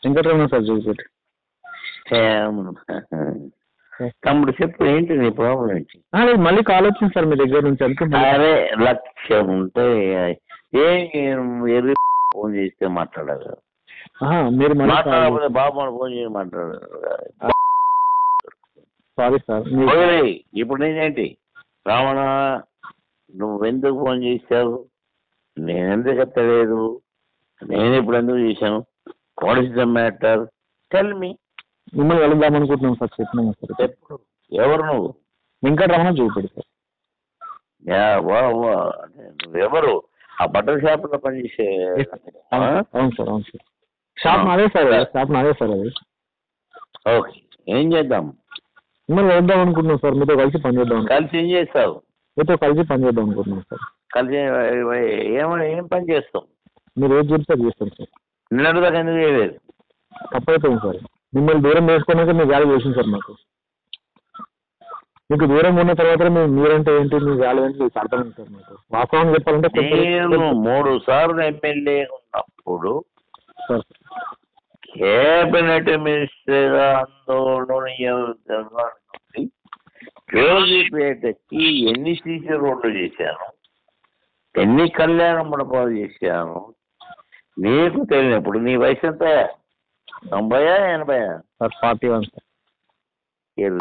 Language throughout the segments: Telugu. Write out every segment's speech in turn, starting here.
వెంకటరమణ సార్ చూపెట్టి అవును. తమ్ముడు చెప్పు ఏంటి నీ ప్రాబ్లం ఏంటి ఆ, లేదు మళ్ళీ కాల్ వచ్చింది సార్ మీ దగ్గర నుంచి అందుకే మళ్ళీ- అరే లక్ష్యం ఉంటే ఏం ఎర్రి ఫోన్ చేస్తే మాట్లాడదు ఆహా, మీరు మళ్ళీ మాట్లాడకపోతే బాబు ఫోన్ చేసి మాట్లాడదు సారీ సార్ మీ- వదిలేయ్. ఇప్పుడు నేనేంటి రావణ నువ్వెందుకు ఫోన్ చేశావు నేనెందుకు ఎత్తలేదు నేను ఇప్పుడు ఎందుకు చేశాను what is the matter tell me మిమ్మల్ని వెళదాం అనుకుంటున్నాం సార్ చెప్పినాము సార్ చెప్పు ఎవరు నువ్వు వెంకటరమణ చూపెట్టి సార్ యా, వా, వా. అంటే నువ్వెవరు ఆ బట్టల షాప్ లో పనిచేసే ఆ? అవును అవును సార్ అవును సార్ షాప్ నాదే సార్ షాప్ నాదే సార్ అది ఓకే ఏం చేద్దాం మిమ్మల్ని వెళ్దాం అనుకుంటున్నాం సార్ మీతో కలిసి పని చేద్దాం అనుకుంటున్నాం. కలిసి ఏం చేస్తావు మీతో కలిసి పని చేద్దాం అనుకుంటున్నాం సార్ కలిసి ఏమైనా ఏం పని చేస్తావు మీరు ఏం చెప్తే అది చేస్తాం సార్ నిన్నటి దాకా ఎందుకు చేయలేదు తప్పైపోయింది సార్ మిమ్మల్ని దూరం చేసుకున్నాక మీ వాల్యూ చేసింది సార్ మాకు మీకు దూరం ఉన్న తర్వాత మీరు మీరంటే ఏంటి మీ వాల్యూ ఏంటి మీకు అర్థమైంది సార్ మాకు వాస్తవం చెప్పాలంటే కొంచెం- నేను మూడు సార్లు ఎమ్మెల్యే ఉన్నప్పుడు సార్ కేబినెట్ మినిస్టర్ ఆందోళన నుండి కేజీపేటకి ఎన్ని సీసీ రోడ్లు చేశాను ఎన్ని కళ్యాణ మండపాలు చేశాను నీకు తెలియనప్పుడు నీ వయసు ఎంత తొంభయా ఎనభయా సార్ ఫార్టీ వన్ సార్ ఏ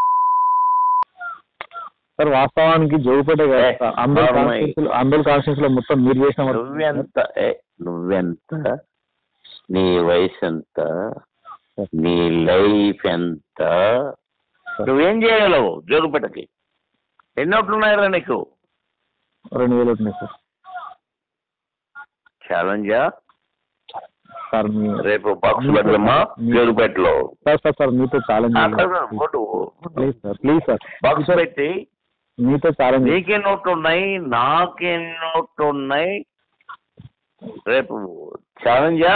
సార్ వాస్తవానికి జోగిపేట కాదు ఏ, సార్ అందరు నార్మల్. కాన్స్టిట్యూన్స్ అందరు కాన్స్టిట్యూన్స్ లో మొత్తం మీరు చేసిన వర్క్ నువ్వెంత ఏ, నువ్వెంత నీ వయసు ఎంత నీ లైఫ్ ఎంత నువ్వేం చేయగలవు జోగుపేటకి ఎన్ని ఓట్లు ఉన్నాయరా నీకు రెండు వేలు ఉంటున్నాయి సార్ ఛాలెంజా సార్ మీ రేపు బాక్స్ పెడదామా జోగుపేటలో సార్ సార్ సార్ మీతో challenge please sir please sir box పెట్టి మీతో ఛాలెంజ్ నీకే నోట్లు ఉన్నాయి నాకే నోట్లు ఉన్నాయి రేపు ఛాలెంజా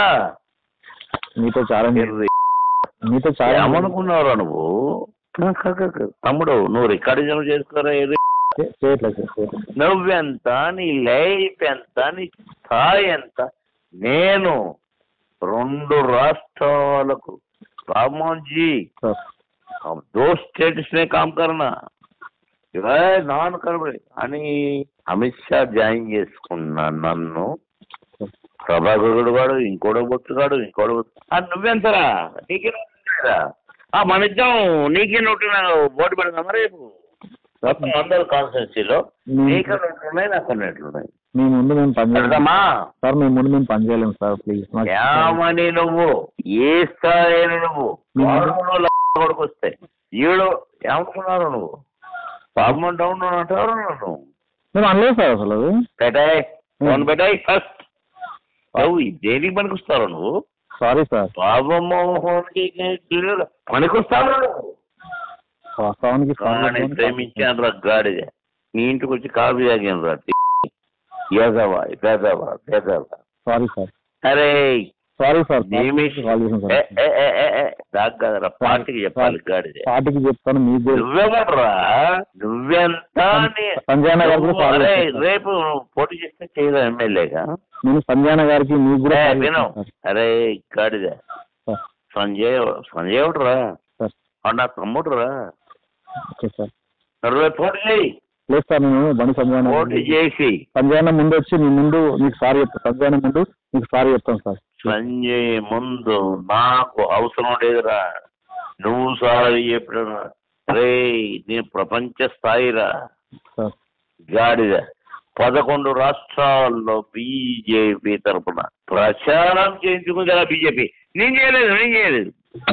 మీతో ఛాలెంజ్ మీతో ఛాలెంజ్ ఏమనుకున్నావురా నువ్వు క- క- క- క- తమ్ముడు నువ్వు రికార్డింగ్ చేసుకోరా ఏది చేయట్లేదు సార్ చేయట్లేదు. నువ్వెంత నీ లైఫ్ ఎంత నీ స్థాయి ఎంత నేను రెండు రాష్ట్రాలకు రామ్మోహన్ జీ సార్ अब दो स्टेट्स में काम करना ఇవే నాన్ కర్మని అని అమిత్ షా జాయిన్ చేసుకున్నా నన్ను ప్రభాకరుడు వాడు ఇంకోడో బొచ్చుగాడు ఇంకోడో బొచ్చు- ఆ, నువ్వెంతరా నీకే నోటున్నాయిరా? ఆ మన ఇద్దరం నీకే నోటు ఓటు పెడదామా రేపు మొత్తం అందరు కాన్స్టిట్యూన్సీలో నీకే నోట్లు ఉన్నాయి నాకు నోట్లు ఉన్నాయి మీ ముందు మేము పని చేయలేము పెడదామా సార్ మీ ముందు మేము పని చేయలేము సార్ ప్లీజ్ మాకు ఏమని నువ్వు ఏ స్థాయి నువ్వు వారంలో లక్ష కొడుకు వస్తే ఈడు ఏమనుకున్నారు నువ్వు పాపం డౌన్ అంటారు నువ్వు మేము అనలేదు సార్ అసలు అది పెట్టాయి ఫోన్ పెట్టాయి ఫస్ట్ నువ్వు దేనికి పనికొస్తావు నువ్వు సారీ సార్ బాబమ్మోహన్కి పనికొస్తావు నువ్వు వాస్తవానికి వాడిని ప్రేమించాను రా గాడిద నీ ఇంటికి వచ్చి కాఫీ తాగాను రా పేదవా పేదవా పేదవా సారీ సార్ అరే సారీ సార్ నిమిష్ కాల్ చేసాం ఏ, సార్ ఏ, ఏ, ఏ, ఏ, నాకు కాదురా పార్టీకి చెప్పాలి గాడిదే పార్టీకి చెప్తాను మీకు కూడా- నువ్వెవడ్రా నువ్వెంత నీ- సంజయన గారు కూడా నువ్వు ఫాలో అరే చేస్తారు. రేపు పోటీ చేస్తే చేయదా ఎమ్మెల్యేగా నేను సంజయన గారికి మీకు కూడా ఏ, ఫాలో విను చేస్తాను అరే గాడిద సార్ సంజయ్ సంజయ్ ఎవడురా సార్ వాడు నా తమ్ముడురా ఓకే సార్ మరి రేపు పోటీ చేయి లేదు సార్ నేను బండి సంజయన పోటీ చేసి సంజయన ముందు వచ్చి మీ ముందు మీకు సారీ చెప్తాను సంజయన ముందు మీకు సారీ చెప్తాను సార్ సంజయ్ ముందు నాకు అవసరం లేదురా నువ్వు సారి చెప్పిన రే నేను ప్రపంచ స్థాయిరా సార్ గాడిద పదకొండు రాష్ట్రాల్లో బీజేపీ తరపున ప్రచారం చేయించుకుందా బీజేపీ నేను చేయలేదు నేను చేయలేదు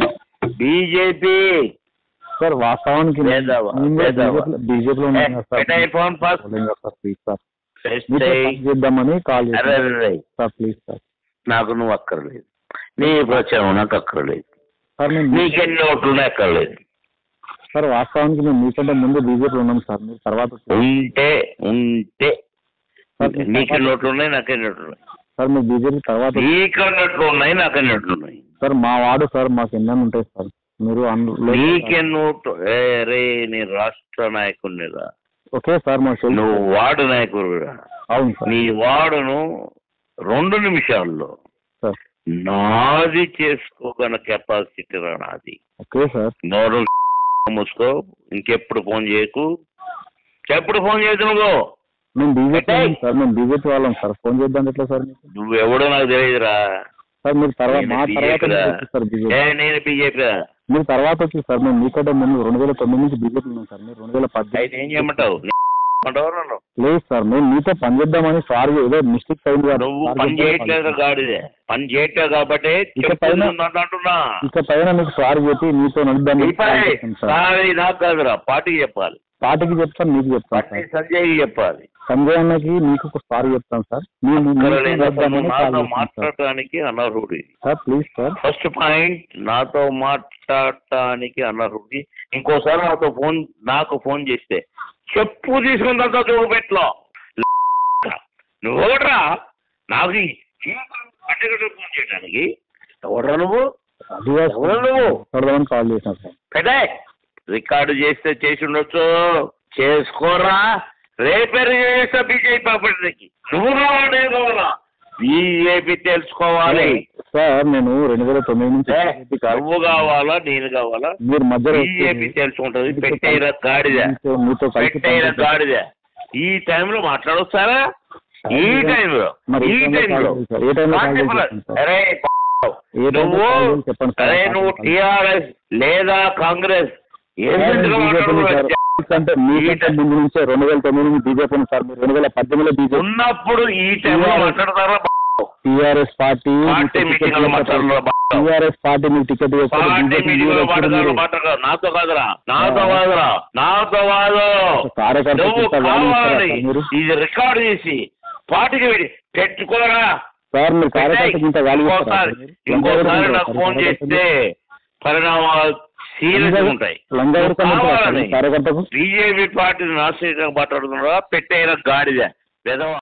బీజేపీ సార్ వాస్తవానికి వేదావా, నేను కూడా వేదావా. బీజేపీలో- బీజేపీలో ఉన్నాను కదా సార్ పెట్టాయి ఫోన్ పాస్ పోలేం కదా సార్ ప్లీజ్ సార్ ఫెస్ట్ మీతో చేయి. పని చేద్దామని కాల్ అరే చేశాను అరే, అరే. సార్ ప్లీజ్ సార్ నాకు నువ్వు అక్కర్లేదు నీ ప్రచారం నాకు అక్కర్లేదు సార్ మేము నీకెన్ని ఓట్లు అక్కర్లేదు సార్ వాస్తవానికి మేము మీకంటే ముందు బీజేపీలో ఉన్నాం సార్ మీరు తర్వాత ఉంటే ఉంటే సార్, నీకెన్ని ఓట్లు ఉన్నాయి నాకెన్ని ఓట్లు ఉన్నాయి సార్ మీరు బీజేపీ తర్వాత నీకన్నట్లు ఉన్నాయి నాకన్నట్లు ఉన్నాయి సార్ మా వాడు సార్ మాకు ఎన్నో ఉంటాయి సార్ మీరు అందులో నీకెన్ని ఓట్లు ఏ రే నీ రాష్ట్ర నాయకుడినిరా ఓకే సార్ మాకు తెలుసు. నువ్వు వార్డు నాయకుడురా అవును సార్ నీ వార్డును రెండు నిమిషాల్లో సార్ నాది చేసుకోగల కెపాసిటీ రా నాది ఓకే సార్ నోరు మూసుకో ఇంకెప్పుడు ఫోన్ చేయకు ఎప్పుడు ఫోన్ చేయదు నువ్వు మేము బీజేపీ పెట్టేయ్. సార్ మేము బీజేపీ వాళ్ళం సార్ ఫోన్ చేద్దాం ఎట్లా సార్ మీకు నువ్వు ఎవడో నాకు తెలియదురా సార్ మీరు తర్వాత మా నేను తర్వాత BJP రా. మీరు వచ్చి సార్ బీజేపీ ఏ నేను బీజేపీ మీరు తర్వాత వచ్చి సార్ మేము మీకంటే ముందు రెండు వేల తొమ్మిది నుంచి బీజేపీ ఉన్నాం సార్ మీరు రెండు వేల అయితే పద్దెనిమిది ఏం చేయమంటావు అంటావు నన్ను లేదు సార్ మేము మీతో పని చేద్దామని సార్ ఏదో మిస్టేక్ అయింది కదా. నువ్వు సార్ పని చెప్పారు చేయట్లేదు పని. గాడిదే పని చేయట్లేదు కాబట్టి ఇక పైన- చెప్తుంది అంటున్నా ఇక పైన మీకు సార్ చెప్పి మీతో నడుద్దాం ఇప్పుడే సారీ నాకు కాదురా పార్టీకి చెప్పాలి పార్టీకి చెప్తాను మీకు చెప్తాను పార్టీ సార్ సంజయ్కి చెప్పాలి సంజయ్ అన్నకి మీకు ఒక సార్ చెప్తాను సార్ మీ- మీ- మీతో అక్కర్లేదు. అసలు నడుద్దామని నువ్వు కాల్ నాతో చేశాను సార్. మాట్లాడటానికి అనర్హుడి sir please sir first point నాతో మాట్లాడటానికి అనర్హుడి ఇంకోసారి నాతో ఫోన్ నాకు ఫోన్ చేస్తే చెప్పు తీసుకున్న తర్వాత చూపెట్లో నువ్వు ఎవడరా నాకు ఈ అడ్డగడ్డ ఫోన్ చేయడానికి ఎవడరా నువ్వు అది కాదు ఎవరు నువ్వు? మాట్లాడదామని కాల్ చేశాను సార్ పెదే రికార్డు చేస్తే చేసి ఉండొచ్చు చేసుకోరా రేపే చేస్తా బీజేపీ పార్టీకి నువ్వు కావాలా నేను కావాలా బీజేపీ తెలుసుకోవాలి సార్ నేను రెండు వేల తొమ్మిది నుంచి ఏ, BJP కాదు. నువ్వు కావాలా నేను కావాలా మీరు మధ్యలో బీజేపీ వచ్చి తెలుసుకుంటది మీతో పెట్టైన కలిసి- గాడిద మీతో- మీతో కలిసి పెట్టైన పనిచేద్దాం. గాడిద ఈ టైంలో మాట్లాడొస్తారా ఈ టైంలో మరి ఈ ఏ టైంలో టైంలో కాల్ చేశారు? ఏ టైంలో కాల్ నాకు చెప్పలే. చేశారు సార్? అరే ఏ టైంలో నువ్వు కాల్ చేసి చెప్పండి సార్. అరే నువ్వు టిఆర్ఎస్ లేదా కాంగ్రెస్ ఏం సార్, విధంగా బీజేపీ మాట్లాడుతున్నావు? సార్. మీకంటే మీకంటే ముందు నుంచే రెండు వేల తొమ్మిది నుంచి బీజేపీ ఉంది సార్ మీరు రెండు వేల పద్దెనిమిదిలో బీజేపీ ఉన్నప్పుడు ఈ టైంలో మాట్లాడతారా టీఆర్ఎస్ పార్టీ పార్టీ మీటింగ్ లో మాట్లాడతారా టీఆర్ఎస్ పార్టీ మీకు టికెట్ ఇవ్వకపోతే పార్టీ బీజేపీ మీటింగ్ మీరు లో ఎప్పుడు మాట్లాడారు మీరు మాట్లాడరు నాతో కాదురా నాతో కాదురా నాతో కాదు కార్యకర్త నువ్వు చూస్తే వాల్యూ ఇస్తారా కావాలి సార్ మీరు ఇది రికార్డ్ చేసి పార్టీకి వెళ్ళి పెట్టుకోరా సార్ మీరు కార్యకర్తకి ఇంత వాల్యూ ఇస్తారా ఇంకోసారి సార్ మీరు? ఇంకోసారి లంగా నాకు ఎవరికి ఫోన్ ఉంటారు చేస్తే పరిణామాలు సీరియస్ లంగా- ఉంటాయి లంగా ఎవరికి ఉంటారు సార్ కావాలని కార్యకర్తకు బీజేపీ పార్టీ నాశనం మాట్లాడుతున్నారా పెట్టైన గాడిద విధవ